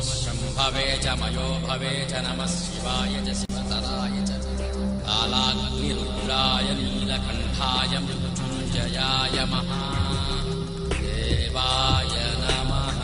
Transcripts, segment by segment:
శంభవే చ మయో భవే చ నమ శివాయ చ శివతరాయ చ కాలాగ్నిరుద్రాయ నీలకంఠాయ మృత్యుంజయాయ మహాదేవాయ నమః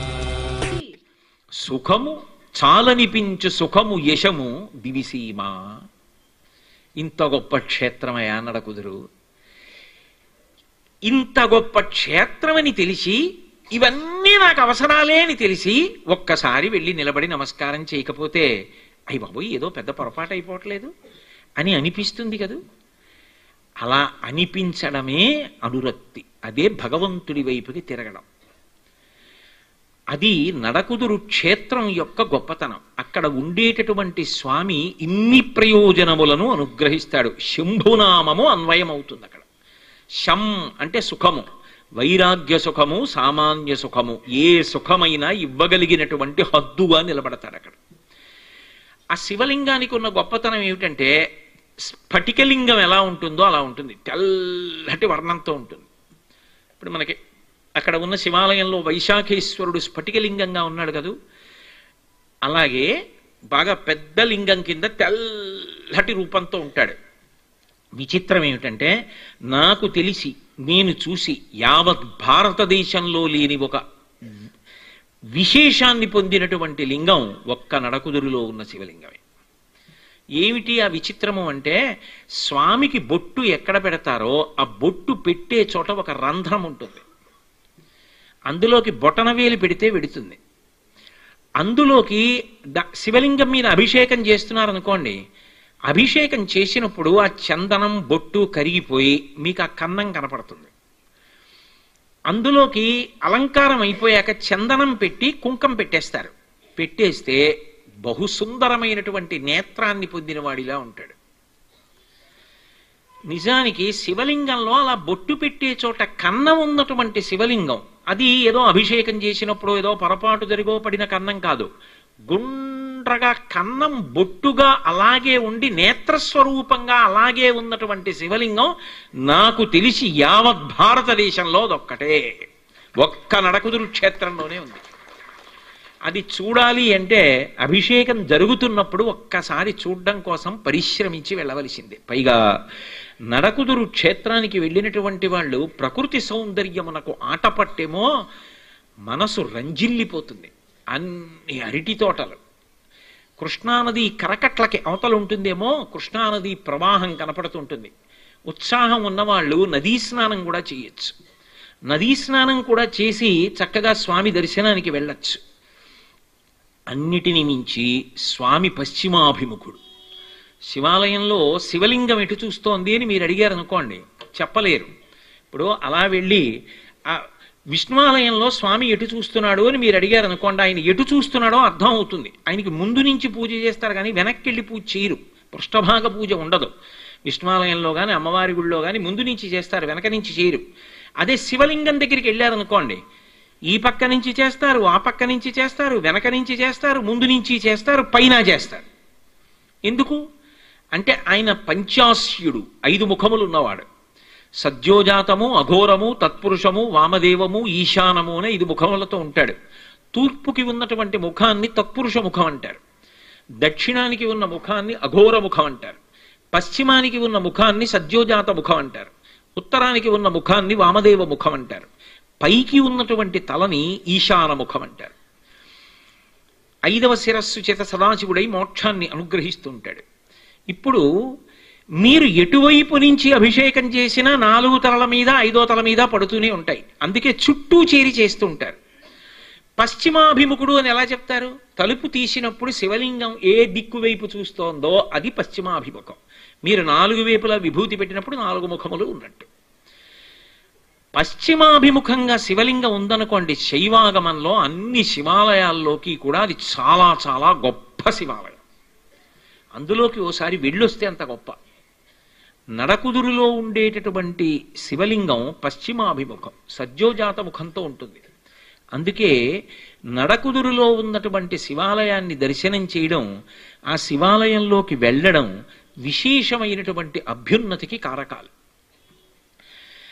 సుఖము చాలనిపించు సుఖము యశము దివిసీమ ఇంత గొప్ప క్షేత్రమయా నడకుదురు ఇంత గొప్ప క్షేత్రమని తెలిసి ఇవన్నీ నాకు అవసరాలే అని తెలిసి ఒక్కసారి వెళ్ళి నిలబడి నమస్కారం చేయకపోతే అయ్యి బాబోయ్ ఏదో పెద్ద పొరపాటు అయిపోవట్లేదు అని అనిపిస్తుంది కదూ అలా అనిపించడమే అనురక్తి అదే భగవంతుడి వైపుకి తిరగడం అది నడకుదురు క్షేత్రం యొక్క గొప్పతనం అక్కడ ఉండేటటువంటి స్వామి ఇన్ని ప్రయోజనములను అనుగ్రహిస్తాడు శంభునామము అన్వయమవుతుంది అక్కడ శం అంటే సుఖము వైరాగ్య సుఖము సామాన్య సుఖము ఏ సుఖమైనా ఇవ్వగలిగినటువంటి హద్దుగా నిలబడతాడు అక్కడ ఆ శివలింగానికి ఉన్న గొప్పతనం ఏమిటంటే స్ఫటికలింగం ఎలా ఉంటుందో అలా ఉంటుంది తెల్లటి వర్ణంతో ఉంటుంది ఇప్పుడు మనకి అక్కడ ఉన్న శివాలయంలో వైశాఖేశ్వరుడు స్ఫటికలింగంగా ఉన్నాడు కదూ అలాగే బాగా పెద్ద లింగం కింద తెల్లటి రూపంతో ఉంటాడు విచిత్రం ఏమిటంటే నాకు తెలిసి నేను చూసి యావత్ భారతదేశంలో లేని ఒక విశేషాన్ని పొందినటువంటి లింగం ఒక్క నడకుదురులో ఉన్న శివలింగమే ఏమిటి ఆ విచిత్రము అంటే స్వామికి బొట్టు ఎక్కడ పెడతారో ఆ బొట్టు పెట్టే చోట ఒక రంధ్రం ఉంటుంది అందులోకి బొటనవేలు పెడితే వెడుతుంది అందులోకి ద- శివలింగం మీద అభిషేకం చేస్తున్నారనుకోండి అభిషేకం చేసినప్పుడు ఆ చందనం బొట్టు కరిగిపోయి మీకు ఆ కన్నం కనపడుతుంది అందులోకి అలంకారం అయిపోయాక చందనం పెట్టి కుంకం పెట్టేస్తారు పెట్టేస్తే బహు సుందరమైనటువంటి నేత్రాన్ని పొందిన వాడిలా ఉంటాడు నిజానికి శివలింగంలో అలా బొట్టు పెట్టే చోట కన్నం ఉన్నటువంటి శివలింగం అది ఏదో అభిషేకం చేసినప్పుడు ఏదో పొరపాటు జరిగో పడిన కన్నం కాదు గుండ్రగా కన్నం బొట్టుగా అలాగే ఉండి నేత్రస్వరూపంగా అలాగే ఉన్నటువంటి శివలింగం నాకు తెలిసి యావత్ భారతదేశంలో అదొక్కటే ఒక్క నడకుదురు క్షేత్రంలోనే ఉంది అది చూడాలి అంటే అభిషేకం జరుగుతున్నప్పుడు ఒక్కసారి చూడడం కోసం పరిశ్రమించి వెళ్ళవలసిందే పైగా నడకుదురు క్షేత్రానికి వెళ్ళినటువంటి వాళ్ళు ప్రకృతి సౌందర్యమునకు ఆటపట్టేమో మనసు రంజిల్లిపోతుంది అన్ని అరటి తోటలు కృష్ణానది కరకట్లకి అవతల ఉంటుందేమో కృష్ణానది ప్రవాహం కనపడుతుంటుంది ఉత్సాహం ఉన్నవాళ్ళు నదీ స్నానం కూడా చేయొచ్చు నదీ స్నానం కూడా చేసి చక్కగా స్వామి దర్శనానికి వెళ్ళొచ్చు అన్నిటిని మించి స్వామి పశ్చిమాభిముఖుడు శివాలయంలో శివలింగం ఎటు చూస్తోంది అని మీరు అడిగారు అనుకోండి చెప్పలేరు ఇప్పుడు అలా వెళ్ళి ఆ విష్ణువాలయంలో స్వామి ఎటు చూస్తున్నాడు అని మీరు అడిగారు అనుకోండి ఆయన ఎటు చూస్తున్నాడో అర్థం అవుతుంది ఆయనకి ముందు నుంచి పూజ చేస్తారు కానీ వెనక్కి వెళ్ళి పూజ చేయరు పృష్ఠభాగ పూజ ఉండదు విష్ణువాలయంలో కానీ అమ్మవారి గుళ్ళో కానీ ముందు నుంచి చేస్తారు వెనక నుంచి చేయరు అదే శివలింగం దగ్గరికి వెళ్ళారనుకోండి ఈ పక్క నుంచి చేస్తారు ఆ పక్క నుంచి చేస్తారు వెనక నుంచి చేస్తారు ముందు నుంచి చేస్తారు పైన చేస్తారు ఎందుకు అంటే ఆయన పంచాస్యుడు ఐదు ముఖములు ఉన్నవాడు సద్యోజాతము అఘోరము తత్పురుషము వామదేవము ఈశానము అనే ఐదు ముఖములతో ఉంటాడు తూర్పుకి ఉన్నటువంటి ముఖాన్ని తత్పురుష ముఖం అంటారు దక్షిణానికి ఉన్న ముఖాన్ని అఘోర ముఖం అంటారు పశ్చిమానికి ఉన్న ముఖాన్ని సద్యోజాత ముఖం అంటారు ఉత్తరానికి ఉన్న ముఖాన్ని వామదేవ ముఖం అంటారు పైకి ఉన్నటువంటి తలని ఈశాన ముఖం అంటారు ఐదవ శిరస్సు చేత సదాశివుడై మోక్షాన్ని అనుగ్రహిస్తూ ఉంటాడు ఇప్పుడు మీరు ఎటువైపు నుంచి అభిషేకం చేసినా నాలుగు తలల మీద ఐదో తల మీద పడుతూనే ఉంటాయి అందుకే చుట్టూ చేరి చేస్తూ ఉంటారు పశ్చిమాభిముఖుడు అని ఎలా చెప్తారు తలుపు తీసినప్పుడు శివలింగం ఏ దిక్కు వైపు చూస్తోందో అది పశ్చిమాభిముఖం మీరు నాలుగు వైపులా విభూతి పెట్టినప్పుడు నాలుగు ముఖములు ఉన్నట్టు పశ్చిమాభిముఖంగా శివలింగం ఉందనుకోండి శైవాగమంలో అన్ని శివాలయాల్లోకి కూడా అది చాలా చాలా గొప్ప శివాలయం అందులోకి ఓసారి వెళ్ళొస్తే అంత గొప్ప నడకుదురులో ఉండేటటువంటి శివలింగం పశ్చిమాభిముఖం సజ్జోజాత ముఖంతో ఉంటుంది అందుకే నడకుదురులో ఉన్నటువంటి శివాలయాన్ని దర్శనం చేయడం ఆ శివాలయంలోకి వెళ్ళడం విశేషమైనటువంటి అభ్యున్నతికి కారకాలు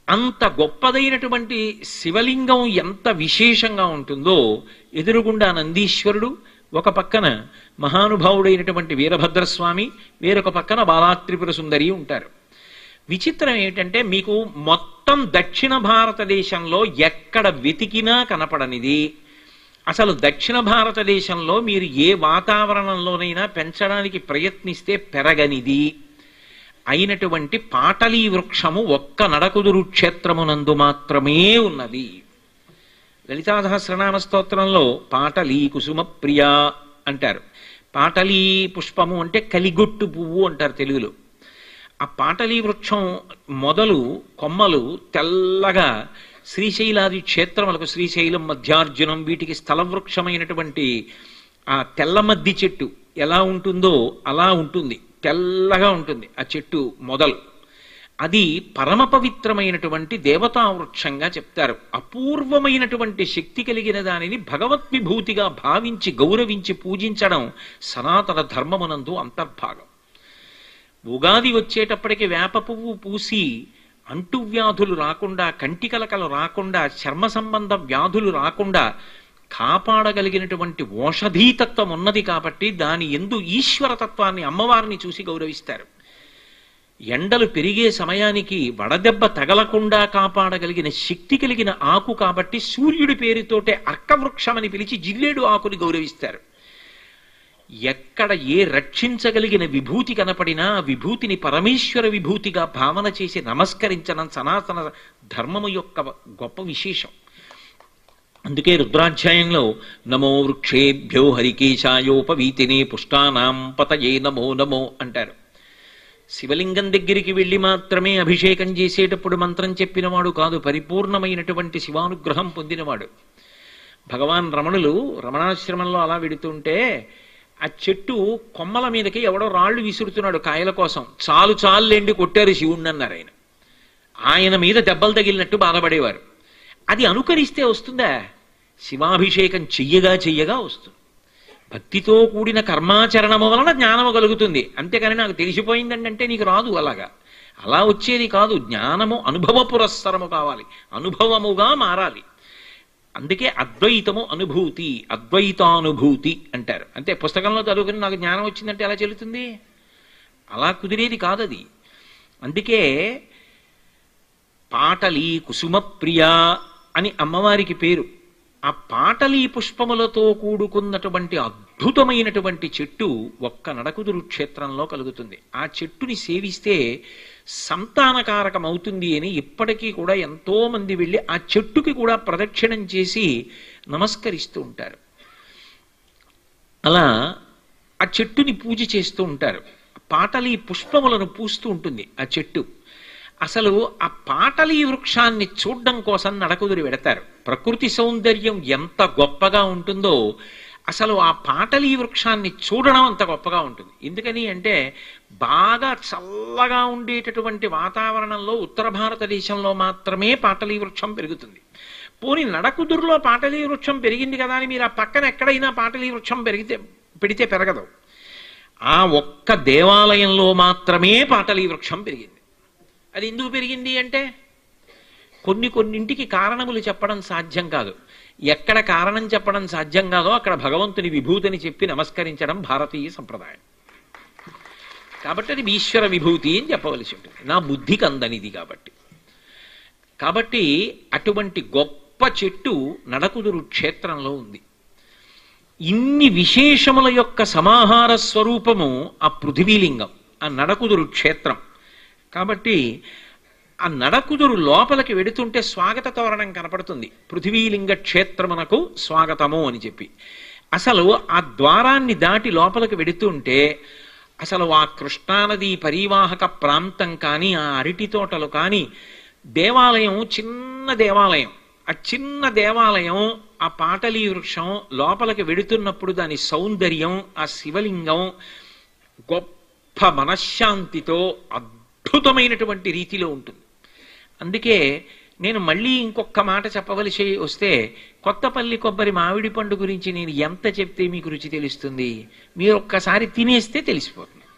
అంత గొప్పదైనటువంటి శివలింగం ఎంత విశేషంగా ఉంటుందో ఎదురుగుండా నందీశ్వరుడు ఒక పక్కన మహానుభావుడైనటువంటి వీరభద్రస్వామి వేరొక పక్కన బాలాత్రిపుర సుందరి ఉంటారు విచిత్రం ఏంటంటే మీకు మొత్తం దక్షిణ భారతదేశంలో ఎక్కడ వెతికినా కనపడనిది అసలు దక్షిణ భారతదేశంలో మీరు ఏ వాతావరణంలోనైనా పెంచడానికి ప్రయత్నిస్తే పెరగనిది అయినటువంటి పాటలీ వృక్షము ఒక్క నడకుదురు క్షేత్రమునందు మాత్రమే ఉన్నది లలితా సహస్రనామ స్తోత్రంలో పాటలీ కుసుమ ప్రియ అంటారు పాటలీ పుష్పము అంటే కలిగొట్టు పువ్వు అంటారు తెలుగులో ఆ పాటలీ వృక్షం మొదలు కొమ్మలు తెల్లగా శ్రీశైలాది క్షేత్రములకు శ్రీశైలం మధ్యార్జునం వీటికి స్థల వృక్షమైనటువంటి ఆ తెల్ల మద్ది చెట్టు ఎలా ఉంటుందో అలా ఉంటుంది తెల్లగా ఉంటుంది ఆ చెట్టు మొదలు అది పరమ పవిత్రమైనటువంటి దేవతా వృక్షంగా చెప్తారు అపూర్వమైనటువంటి శక్తి కలిగిన దానిని భగవద్విభూతిగా భావించి గౌరవించి పూజించడం సనాతన ధర్మమునందు అంతర్భాగం ఉగాది వచ్చేటప్పటికి వేప పువ్వు పూసి అంటువ్యాధులు రాకుండా కంటికలకలు రాకుండా చర్మ సంబంధ వ్యాధులు రాకుండా కాపాడగలిగినటువంటి ఓషధీతత్వం ఉన్నది కాబట్టి దాని ఎందు ఈశ్వరతత్వాన్ని అమ్మవారిని చూసి గౌరవిస్తారు ఎండలు పెరిగే సమయానికి వడదెబ్బ తగలకుండా కాపాడగలిగిన శక్తి కలిగిన ఆకు కాబట్టి సూర్యుడి పేరుతోటే అర్కవృక్షమని పిలిచి జిల్లేడు ఆకుని గౌరవిస్తారు ఎక్కడ ఏ రక్షించగలిగిన విభూతి కనపడినా ఆ విభూతిని పరమేశ్వర విభూతిగా భావన చేసి నమస్కరించడం సనాతన ధర్మము యొక్క గొప్ప విశేషం అందుకే రుద్రాధ్యాయంలో నమో వృక్షేభ్యో హరికేశాయోపవీతినే పుష్టానాం పతయే నమో నమో అంటారు శివలింగం దగ్గరికి వెళ్ళి మాత్రమే అభిషేకం చేసేటప్పుడు మంత్రం చెప్పినవాడు కాదు పరిపూర్ణమైనటువంటి శివానుగ్రహం పొందినవాడు భగవాన్ రమణులు రమణాశ్రమంలో అలా వెడుతుంటే ఆ చెట్టు కొమ్మల మీదకి ఎవడో రాళ్లు విసురుతున్నాడు కాయల కోసం చాలు చాలులేండి కొట్టారు శివుణ్ణి అన్నారు ఆయన ఆయన మీద దెబ్బలు తగిలినట్టు బాధపడేవారు అది అనుకరిస్తే వస్తుందా శివాభిషేకం చెయ్యగా చెయ్యగా వస్తుంది భక్తితో కూడిన కర్మాచరణము వలన జ్ఞానము కలుగుతుంది అంతేకాని నాకు తెలిసిపోయిందండి అంటే నీకు రాదు అలాగా అలా వచ్చేది కాదు జ్ఞానము అనుభవ పురస్సరము కావాలి అనుభవముగా మారాలి అందుకే అద్వైతము అనుభూతి అద్వైతానుభూతి అంటారు అంతే పుస్తకంలో చదువుకుని నాకు జ్ఞానం వచ్చిందంటే ఎలా చెల్లుతుంది అలా కుదిరేది కాదది అందుకే పాటలి కుసుమప్రియ అని అమ్మవారికి పేరు ఆ పాటలి పుష్పములతో కూడుకున్నటువంటి అద్భుతమైనటువంటి చెట్టు ఒక్క నడకుదురు క్షేత్రంలో కలుగుతుంది ఆ చెట్టుని సేవిస్తే సంతానకారకం అవుతుంది అని ఇప్పటికీ కూడా ఎంతో మంది వెళ్ళి ఆ చెట్టుకి కూడా ప్రదక్షిణం చేసి నమస్కరిస్తూ ఉంటారు అలా ఆ చెట్టుని పూజ చేస్తూ ఉంటారు పాటలి పుష్పములను పూస్తూ ఉంటుంది ఆ చెట్టు అసలు ఆ పాటలి వృక్షాన్ని చూడడం కోసం నడకుదురు వెడతారు ప్రకృతి సౌందర్యం ఎంత గొప్పగా ఉంటుందో అసలు ఆ పాటలి వృక్షాన్ని చూడడం అంత గొప్పగా ఉంటుంది ఎందుకని అంటే బాగా చల్లగా ఉండేటటువంటి వాతావరణంలో ఉత్తర భారతదేశంలో మాత్రమే పాటలి వృక్షం పెరుగుతుంది పోని నడకుదురులో పాటలి వృక్షం పెరిగింది కదా అని మీరు ఆ పక్కన ఎక్కడైనా పాటలి వృక్షం పెరిగితే పెడితే పెరగదు ఆ ఒక్క దేవాలయంలో మాత్రమే పాటలి వృక్షం పెరిగింది అది ఎందుకు పెరిగింది అంటే కొన్ని కొన్నింటికి కారణములు చెప్పడం సాధ్యం కాదు ఎక్కడ కారణం చెప్పడం సాధ్యం కాదో అక్కడ భగవంతుని విభూతిని చెప్పి నమస్కరించడం భారతీయ సంప్రదాయం కాబట్టి అది ఈశ్వర విభూతి అని చెప్పవలసి ఉంటుంది నా బుద్ధికి అందనిది కాబట్టి కాబట్టి అటువంటి గొప్ప చెట్టు నడకుదురు క్షేత్రంలో ఉంది ఇన్ని విశేషముల యొక్క సమాహార స్వరూపము ఆ పృథివీలింగం ఆ నడకుదురు క్షేత్రం కాబట్టి ఆ నడకుదురు లోపలికి వెడుతుంటే స్వాగత తోరణం కనపడుతుంది పృథివీలింగ క్షేత్రమునకు స్వాగతము అని చెప్పి అసలు ఆ ద్వారాన్ని దాటి లోపలికి వెడుతుంటే అసలు ఆ కృష్ణానది పరివాహక ప్రాంతం కానీ ఆ అరటి తోటలు కానీ దేవాలయం చిన్న దేవాలయం ఆ చిన్న దేవాలయం ఆ పాటలీ వృక్షం లోపలికి వెడుతున్నప్పుడు దాని సౌందర్యం ఆ శివలింగం గొప్ప మనశ్శాంతితో అద్భుతమైనటువంటి రీతిలో ఉంటుంది అందుకే నేను మళ్ళీ ఇంకొక మాట చెప్పవలసి వస్తే కొత్తపల్లి కొబ్బరి మామిడి పండు గురించి నేను ఎంత చెప్తే మీకు రుచి తెలుస్తుంది మీరు ఒక్కసారి తినేస్తే తెలిసిపోతుంది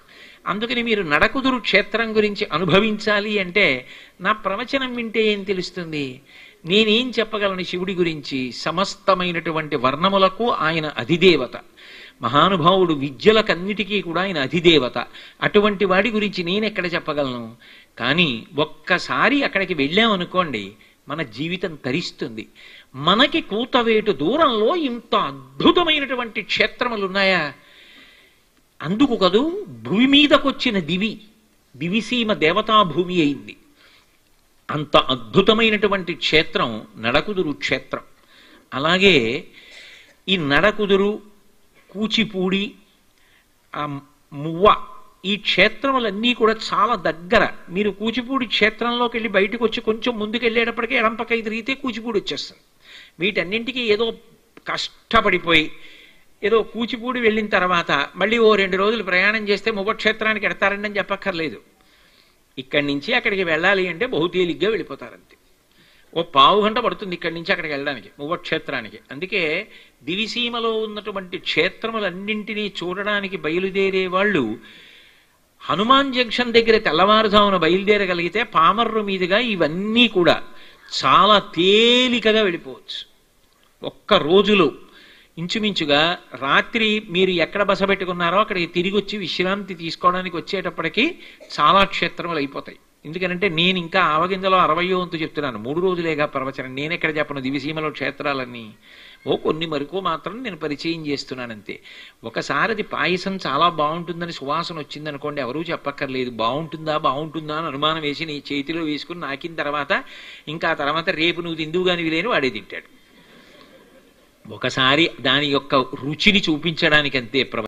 అందుకని మీరు నడకుదురు క్షేత్రం గురించి అనుభవించాలి అంటే నా ప్రవచనం వింటే ఏం తెలుస్తుంది నేనేం చెప్పగలను శివుడి గురించి సమస్తమైనటువంటి వర్ణములకు ఆయన అధిదేవత మహానుభావుడు విద్యలకన్నిటికీ కూడా ఆయన అధిదేవత అటువంటి వాడి గురించి నేను ఎక్కడ చెప్పగలను కానీ ఒక్కసారి అక్కడికి వెళ్ళామనుకోండి మన జీవితం తరిస్తుంది మనకి కూతవేటు దూరంలో ఇంత అద్భుతమైనటువంటి క్షేత్రములు ఉన్నాయా అందుకు కదూ భూమి మీదకొచ్చిన దివి దివిసీమ దేవతా భూమి అయింది అంత అద్భుతమైనటువంటి క్షేత్రం నడకుదురు క్షేత్రం అలాగే ఈ నడకుదురు కూచిపూడి ఆ మువ్వ ఈ క్షేత్రములన్నీ కూడా చాలా దగ్గర మీరు కూచిపూడి క్షేత్రంలోకి వెళ్ళి బయటకు వచ్చి కొంచెం ముందుకు వెళ్ళేటప్పటికే ఎడంపకై తిరిగితే కూచిపూడి వచ్చేస్తుంది వీటన్నింటికి ఏదో కష్టపడిపోయి ఏదో కూచిపూడి వెళ్ళిన తర్వాత మళ్ళీ ఓ రెండు రోజులు ప్రయాణం చేస్తే మువ్వ క్షేత్రానికి ఎడతారండి అని చెప్పక్కర్లేదు ఇక్కడి నుంచి అక్కడికి వెళ్ళాలి అంటే బహుతేలిగ్గా వెళ్ళిపోతారంతే ఓ పావు గంట పడుతుంది ఇక్కడి నుంచి అక్కడికి వెళ్ళడానికి మువ్వ క్షేత్రానికి అందుకే దివిసీమలో ఉన్నటువంటి క్షేత్రములన్నింటినీ చూడడానికి బయలుదేరే వాళ్ళు హనుమాన్ జంక్షన్ దగ్గర తెల్లవారుజామున బయలుదేరగలిగితే పామర్రు మీదుగా ఇవన్నీ కూడా చాలా తేలికగా వెళ్ళిపోవచ్చు ఒక్క రోజులో ఇంచుమించుగా రాత్రి మీరు ఎక్కడ బస పెట్టుకున్నారో అక్కడికి తిరిగి వచ్చి విశ్రాంతి తీసుకోవడానికి వచ్చేటప్పటికి చాలా క్షేత్రములు అయిపోతాయి ఎందుకంటే నేను ఇంకా ఆవగింజలో అరవయో వంతు చెప్తున్నాను మూడు రోజులేగా ప్రవచనం నేను ఎక్కడ చెప్పను దివిసీమలో క్షేత్రాలన్నీ ఓ కొన్ని మరుకు మాత్రం నేను పరిచయం చేస్తున్నాను అంతే ఒకసారి అది పాయసం చాలా బాగుంటుందని సువాసన వచ్చిందనుకోండి ఎవరూ చెప్పక్కర్లేదు బాగుంటుందా బాగుంటుందా అని అనుమానం వేసి నీ చేతిలో వేసుకుని నాకిన తర్వాత ఇంకా ఆ తర్వాత రేపు నువ్వు తిందువు కాని లేని వాడే తింటాడు ఒకసారి దాని యొక్క రుచిని చూపించడానికి అంతే ప్రవ